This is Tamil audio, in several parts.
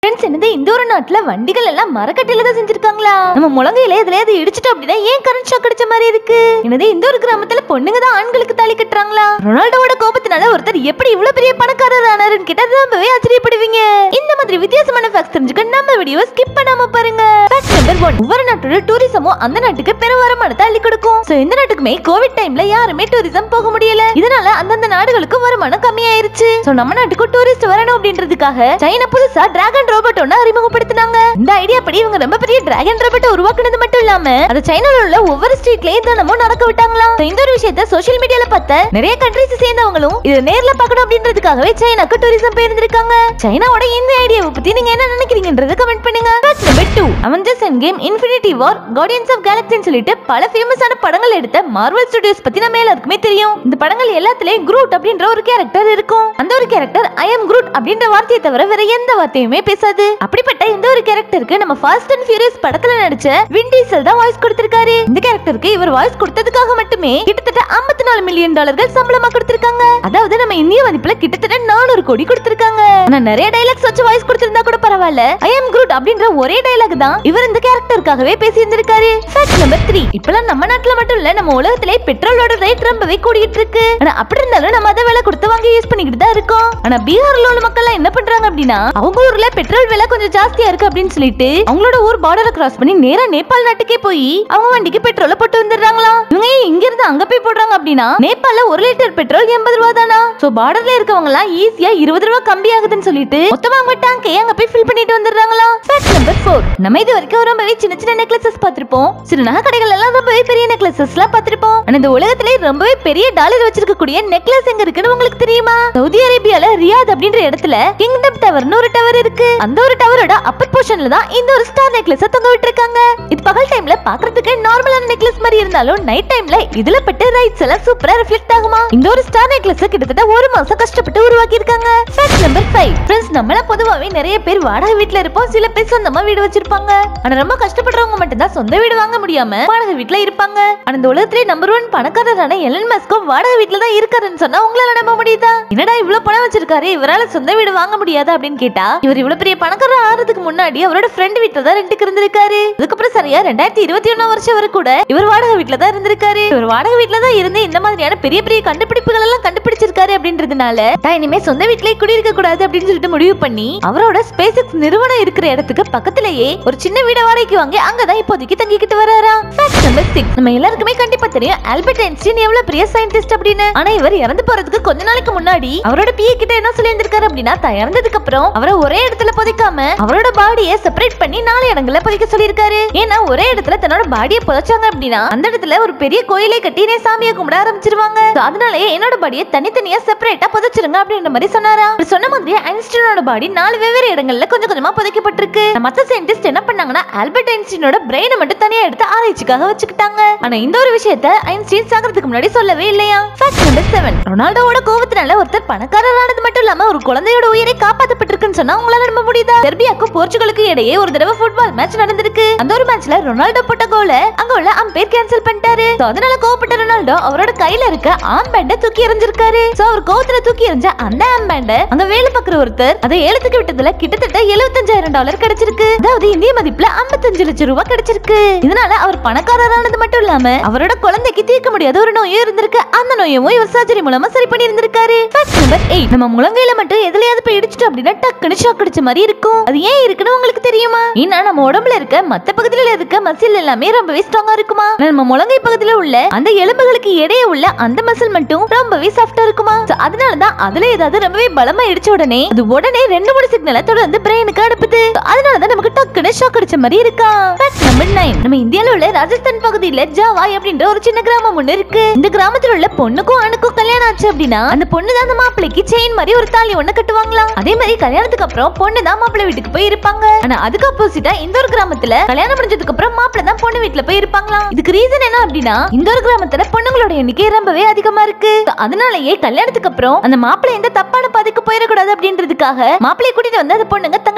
ஃப்ரெண்ட்ஸ் என்னது இந்த ஒரு நாட்டுல வண்டிகள் எல்லாம் மரக்கட்டையில தான் செஞ்சிருக்காங்களா நம்ம முழங்கையில இதுல எது இடிச்சிட்டோம் அப்படின்னா ஏன் கரண்ட் ஷாக் அடிச்ச மாதிரி இருக்கு என்னது இந்த ஒரு கிராமத்துல பொண்ணுங்க தான் ஆண்களுக்கு தாலி கட்டுறாங்களா ரொனால்டோவோட கோபத்தினால ஒருத்தர் எப்படி இவ்வளவு பெரிய பணக்காரர் ஆனாருன்னு கேட்டா ரொம்பவே ஆச்சரியப்படுவீங்க இந்த மாதிரி வித்தியாசமான ஃபேக்ட்ஸ் தெரிஞ்சுக்க நம்ம வீடியோ ஸ்கிப் பண்ணாம பாருங்க ஃபேக்ட் நம்பர் ஒன் ஒவ்வொரு நாட்டோட டூரிசமும் அந்த நாட்டுக்கு பெரும் வருமானத்தை அள்ளி கொடுக்கும் சோ இந்த நாட்டுக்குமே கோவிட் டைம்ல யாருமே டூரிசம் போக முடியல இதனால அந்தந்த நாடுகளுக்கு வருமானம் கம்மியாயிருச்சு சோ நம்ம நாட்டுக்கு டூரிஸ்ட் வரணும் அப்படின்றதுக்காக சைனா புதுசா டிராகன் ரோபோட் ஒன்னு அறிமுகப்படுத்தினாங்க இந்த ஐடியா படி இவங்க ரொம்ப பெரிய டிராகன் ரோபோட் உருவாக்குனது மட்டும் இல்லாம அது சைனால உள்ள ஒவ்வொரு ஸ்ட்ரீட்லயும் தினமும் நடக்க விட்டாங்களாம் So, இந்த ஒரு விஷயத்த சோஷியல் மீடியால பார்த்த நிறைய கண்ட்ரிஸ் சேர்ந்தவங்களும் இது நேர்ல பார்க்கணும் அப்படின்றதுக்காகவே சைனாக்கு டூரிசம் போயிருந்திருக்காங்க சைனாவோட இந்த ஐடியாவை பத்தி நீங்க என்ன நினைக்கிறீங்கன்றத கமெண்ட் பண்ணுங்க number two Avengers Endgame Infinity War Guardians of கேலக்சின்னு சொல்லிட்டு பல ஃபேமஸான படங்கள் எடுத்த மார்வல் ஸ்டுடியோஸ் பத்தி நம்ம எல்லாருக்குமே தெரியும் இந்த படங்கள் எல்லாத்துலயும் குரூட் அப்படின்ற ஒரு கேரக்டர் இருக்கும் அந்த ஒரு கேரக்டர் ஐ அம் குரூட் அப்படின்ற வார்த்தையை தவிர வேற எந்த வார்த்தையுமே பேசாது அப்படிப்பட்ட இந்த ஒரு கேரக்டருக்கு நம்ம ஃபாஸ்ட் அண்ட் ஃபியூரியஸ் படத்துல நடிச்ச வின் டீசல் தான் வாய்ஸ் கொடுத்திருக்காரு இந்த கேரக்டருக்கு இவர் வாய்ஸ் கொடுத்ததுக்காக மட்டுமே கிட்டத்தட்ட 54 நாலு மில்லியன் டாலர்கள் சம்பளமா கொடுத்திருக்காங்க அதாவது நம்ம இந்திய மதிப்புல கிட்டத்தட்ட நானூறு கோடி கொடுத்திருக்காங்க ஆனா நிறைய டைலாக்ஸ் வச்சு வாய்ஸ் கொடுத்திருந்தா கூட பரவாயில்ல ஐ அம் குரூட் அப்படின்ற ஒரே டைலாக் தான் இவர் இந்த கேரக்டருக்காகவே பேசி இருந்திருக்காரு ஃபேக்ட் நம்பர் த்ரீ இப்பெல்லாம் நம்ம நாட்டுல மட்டும் இல்ல நம்ம உலகத்திலே பெட்ரோலோட ரேட் ரொம்பவே கூடிட்டு இருக்கு ஆனா அப்படி இருந்தாலும் நம்ம அதை விலை கொடுத்து வாங்கி யூஸ் பண்ணிக்கிட்டு தான் இருக்கோம் ஆனா பீகார்ல உள்ள மக்கள் எல்லாம் என்ன பண்றாங்க அப்படின்னா அவங்க ஊர்ல பெட்ரோல் விலை கொஞ்சம் ஜாஸ்தியா இருக்கு அப்படின்னு சொல்லிட்டு அவங்களோட ஊர் பார்டரை கிராஸ் பண்ணி நேரா நேபாள் நாட்டுக்கே போய் அவங்க வண்டிக்கு பெட்ரோல போட்டு வந்துடுறாங்களாம் இவங்க ஏன் இங்க இருந்து அங்க போய் போடுறாங்க அப்படின்னா நேபாள்ல ஒரு லிட்டர் பெட்ரோல் எண்பது ரூபா தானா சோ பார்டர்ல இருக்கவங்க எல்லாம் ஈஸியா இருபது ரூபா கம்மி ஆகுதுன்னு சொல்லிட்டு மொத்தமா அவங்க டேங்கை அங்க போய் ஃபில் பண்ணிட்டு வந்துடுறாங்களாம் ஃபேக்ட் நம்பர் ஃபோர் நம்ம இது வரைக்கும் ரொம்பவே சின்ன சின்ன நெக்லசஸ் பார்த்திருப்போம் சில நகை கடைகள் எல்லாம் ரொம்பவே பெரிய நெக்லசஸ் எல்லாம் பார்த்திருப்போம் ஆனா இந்த உலகத்திலே ரொம்பவே பெரிய டாலர் வச்சிருக்கக்கூடிய நெக்லஸ் எங்க இருக்குன்னு உங்களுக்கு தெரியுமா சவுதி அரேபியால ரியாத் அப்படின்ற இடத்துல கிங்டம் டவர்னு ஒரு டவர் இருக்கு அந்த ஒரு டவரோட அப்பர் போர்ஷன்ல தான் இந்த ஒரு ஸ்டார் நெக்லஸ் தொங்க விட்டுருக்காங்க இது பகல் டைம்ல பாக்குறதுக்கு நார்மலான நெக்லஸ் மாதிரி இருந்தாலும் நைட் டைம்ல இதுல பட்டு ரைட்ஸ் எல்லாம் சூப்பரா ரிஃப்ளெக்ட் ஆகுமா இந்த ஒரு ஸ்டார் நெக்லஸ் கிட்டத்தட்ட ஒரு மாசம் கஷ்டப்பட்டு உருவாக்கி இருக்காங்க ஃபேக்ட் நம்பர் ஃபைவ் ஃப்ரெண்ட்ஸ் நம்மள பொதுவாவே நிறைய பேர் வாடகை வீட்ல இருப்போம் சில பேர் சொந்தமா வீடு வச்சிருப்பாங்க ஆனா ரொம்ப கஷ்டப்படுறவங்க மட்டும் தான் சொந்த வீடு வாங்க முடியாம வாடகை வீட்ல இருப்பாங்க ஆனா இந்த உலகத்திலே நம்பர் ஒன் பணக்காரரான எலன் மஸ்கும் வாடகை வீட்ல தான் இருக்காருன்னு சொன்னா உங்களால நம்ப முடியுதா என்னடா இவ்வளவு பணம் வச்சிருக்காரு இவரால சொந்த வீடு வாங்க முடியாதா அப்படின்னு கேட்டா இவர் இவ்வளவு பெரிய பணக்காரர் ஆறதுக்கு முன்னாடி அவரோட ஃப்ரெண்ட் வீட்ல தான் ரெண்டுக்கு இருந்திருக்காரு அதுக்கப்புறம் சரியா ரெண்டாயிரத்தி இருபத்தி ஒண்ணாம் வருஷம் வரை கூட இவர் வாடகை வீட்ல தான் இருந்திருக்காரு இவர் வாடகை வீட்ல தான் இருந்து இந்த மாதிரியான பெரிய பெரிய கண்டுபிடிப்புகள் எல்லாம் கண்டுபிடிச்சிருக்காரு அப்படின்றதுனால தான் இனிமே சொந்த வீட்லயே குடியிருக்க கூடாது அப்படின்னு சொல்லிட்டு முடிவு பண்ணி அவரோட ஸ்பேஸ் எக்ஸ் நிறுவனம் இருக்கிற இடத்துக்கு பக்கத்திலேயே ஒரு சின்ன வீட வாடகைக்கு வாங்கி அங்கதான் இப்போதைக்கு தங்கிக்கிட்டு வராராம் ஃபேக்ட் நம்பர் சிக்ஸ் நம்ம எல்லாருக்குமே கண்டிப்பா தெரியும் ஆல்பர்ட் ஐன்ஸ்டீன் எவ்வளவு பெரிய சயின்டிஸ்ட் அப்படின்னு ஆனா இவர் இறந்து போறதுக்கு கொஞ்ச நாளைக்கு முன்னாடி அவரோட பிஏ கிட்ட என்ன சொல்லியிருந்திருக்காரு அப்படின்னா தான் இறந்ததுக்கு அப்புறம் அவரை ஒரே இடத்துல புதைக்காம அவரோட பாடியை செப்பரேட் பண்ணி நாலு இடங்கள்ல புதைக்க சொல்லியிருக்காரு ஏன்னா ஒரே இடத்துல தன்னோட பாடியை புதைச்சாங்க அப்படின்னா அந்த இடத்துல ஒரு பெரிய கோயிலை கட்டி நீ சாமியை கும்பிட ஆரம்பிச்சிருவாங்க So, அதனாலயே என்னோட பாடியை தனித்தனியா செப்பரேட்டா புதைச்சிருங்க அப்படின்ற மாதிரி சொன்னாரா அவர் சொன்ன மாதிரி ஐன்ஸ்டீனோட பாடி நாலு வெவ்வேறு இடங்கள்ல கொஞ்சம் கொஞ்சமா புதைக்கப்பட்டிருக்கு மத்த சயின்டிஸ்ட் என்ன பண்ணாங்கன்னா ஆல்பர்ட் ஐன்ஸ்டீனோட பிரெயினை மட்டும் தனியா எடுத்து ஆராய்ச்சிக்காக வச்சுக்கிட்டாங்க ஆனா இந்த ஒரு விஷயத்த ஐன்ஸ்டீன் சாகிறதுக்கு முன்னாடி சொல்லவே இல்லையா ஃபேக்ட் நம்பர் செவன் ரொனால்டோவோட கோவத்தினால ஒருத்தர் பணக்காரரானது மட்டும் இல்லாம ஒரு குழந்தையோட உயிரை காப்பாத்தப்பட்டிருக்குன்னு சொன்னா உங்களால நம்ப முடியுதா செர்பியாக்கும் போர்ச்சுகலுக்கு இடையே ஒரு தடவை ஃபுட்பால் மேட்ச் நடந்திருக்கு அந்த ஒரு மேட்ச்ல ரொனால்டோ போட்ட கோல அங்க உள்ள அம்பேர் கேன்சல் பண்ணிட்டாரு So, அதனால கோவப்பட்ட ரொனால்டோ அவரோட கையில இருக்க ஆம் பேண்ட தூக்கி எறிஞ்சிருக்காரு சோ அவர் கோவத்துல தூக்கி எறிஞ்ச அந்த ஆம் பேண்ட அங்க வேலை பார்க்குற ஒருத்தர் அதை ஏலத்துக்கு விட்டதுல கிட்டத்தட்ட எழுபத்தஞ்சாயிரம் டாலர் கிடைச்சிருக்கு அதாவது இந்திய மதிப்புல 55 லட்சம் ரூபாய் கிடைச்சிருக்கு இதனால அவர் பணக்காரரானது மட்டும் இல்லாம அவரோட குழந்தைக்கு தீர்க்க முடியாத ஒரு நோயும் இருந்திருக்கு அந்த நோயவும் இவர் சர்ஜரி மூலமா சரி பண்ணி இருந்திருக்காரு நம்பர் எயிட் நம்ம முழங்கையில மட்டும் எதுலயாவது போய் இடிச்சிட்டோம் அப்படின்னா டக்குன்னு ஷாக் அடிச்ச மாதிரி இருக்கும் அது ஏன் இருக்குன்னு உங்களுக்கு தெரியுமா ஏன்னா நம்ம உடம்புல இருக்க மத்த பகுதியில இருக்க மசில் எல்லாமே ரொம்பவே ஸ்ட்ராங்கா இருக்குமா ஆனா நம்ம முழங்கை பகுதியில உள்ள அந்த எலும்புகளுக்கு இடையே உள்ள அந்த மசில் மட்டும் ரொம்பவே சாஃப்டா இருக்குமா So, அதனாலதான் அதுல ஏதாவது ரொம்பவே பலமா இடிச்ச உடனே அது உடனே ரெண்டு மூணு சிக்னலை தொடர்ந்து பிரெயினுக்கு அனுப்புது So, அதனாலதான் நமக்கு டக்குன்னு ஷாக் அடிச்ச மாதிரி இருக்கா நம்பர் நைன் நம்ம இந்தியால உள்ள ராஜஸ்தான் பகுதியில ஜாவாய் அப்படின்ற ஒரு சின்ன கிராமம் ஒண்ணு இருக்கு இந்த கிராமத்துல உள்ள பொண்ணுக்கும் ஆணுக்கும் கல்யாணம் ஆச்சு அப்படின்னா அந்த பொண்ணு தான் அந்த மாப்பிள்ளைக்கு செயின் மாதிரி ஒரு தாலி ஒண்ணு கட்டுவாங்களாம் அதே மாதிரி கல்யாணத்துக்கு அப்புறம் பொண்ணு தான் மாப்பிள்ளை வீட்டுக்கு போய் இருப்பாங்க ஆனா அதுக்கு ஆப்போசிட்டா இந்த ஒரு கிராமத்துல கல்யாணம் முடிஞ்சதுக்கு அப்புறம் மாப்பிள்ளை தான் பொண்ணு வீட்டுல போய் இருப்பாங்களாம் இதுக்கு ரீசன் என்ன அப்படின்னா இந்த ஒரு கிராமத்துல பொண்ணுங்களோட எண்ணிக்கை ரொம்பவே அதிகமா இருக்கு So, அதனாலயே கல்யாணத்துக்கு அப்புறம் அந்த மாப்பிள்ளை எந்த தப்பான பாதைக்கு போயிடக்கூடாது அப்படின்றதுக்காக மாப்பிள்ளைய கூட்டிட்டு வந்து அந்த பொண்ணுங்க தங்களுக்கு பக்கத்துல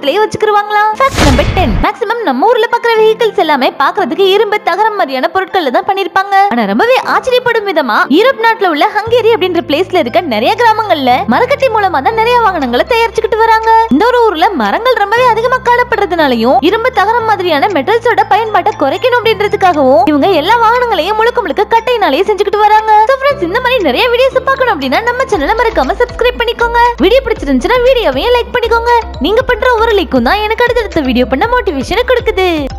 தூரத்திலேயே வச்சுக்கிருவாங்களாம் ஃபேக்ட் நம்பர் டென் மேக்ஸிமம் நம்ம ஊர்ல பாக்குற வெஹிக்கிள்ஸ் எல்லாமே பாக்குறதுக்கு இரும்பு தகரம் மாதிரியான பொருட்கள்ல தான் பண்ணிருப்பாங்க ஆனா ரொம்பவே ஆச்சரியப்படும் விதமா யூரோப் நாட்டுல உள்ள ஹங்கேரி அப்படின்ற பிளேஸ்ல இருக்க நிறைய கிராமங்கள்ல மரக்கட்டி மூலமா தான் நிறைய வாகனங்களை தயாரிச்சுக்கிட்டு வராங்க இந்த ஒரு ஊர்ல மரங்கள் ரொம்பவே அதிகமா காணப்படுறதுனாலயும் இரும்பு தகரம் மாதிரியான மெட்டல்ஸோட பயன்பாட்டை குறைக்கணும் அப்படின்றதுக்காகவும் இவங்க எல்லா வாகனங்களையும் முழுக்க முழுக்க கட்டையினாலேயே செஞ்சுக்கிட்டு வராங்க So friends, இந்த மாதிரி நிறைய வீடியோஸ் பார்க்கணும் அப்படின்னா நம்ம சேனலை மறக்காம சப்ஸ்கிரைப் பண்ணிக்கோங்க வீடியோ பிடிச்சிருந்துச்சுன்னா வீடியோவையும் லைக் பண்ணிக்கோங்க நீங்க பண்ற ஒவ்வொரு லைக்கும் தான் எனக்கு அடுத்தடுத்த வீடியோ பண்ண மோட்டிவேஷனை கொடுக்குது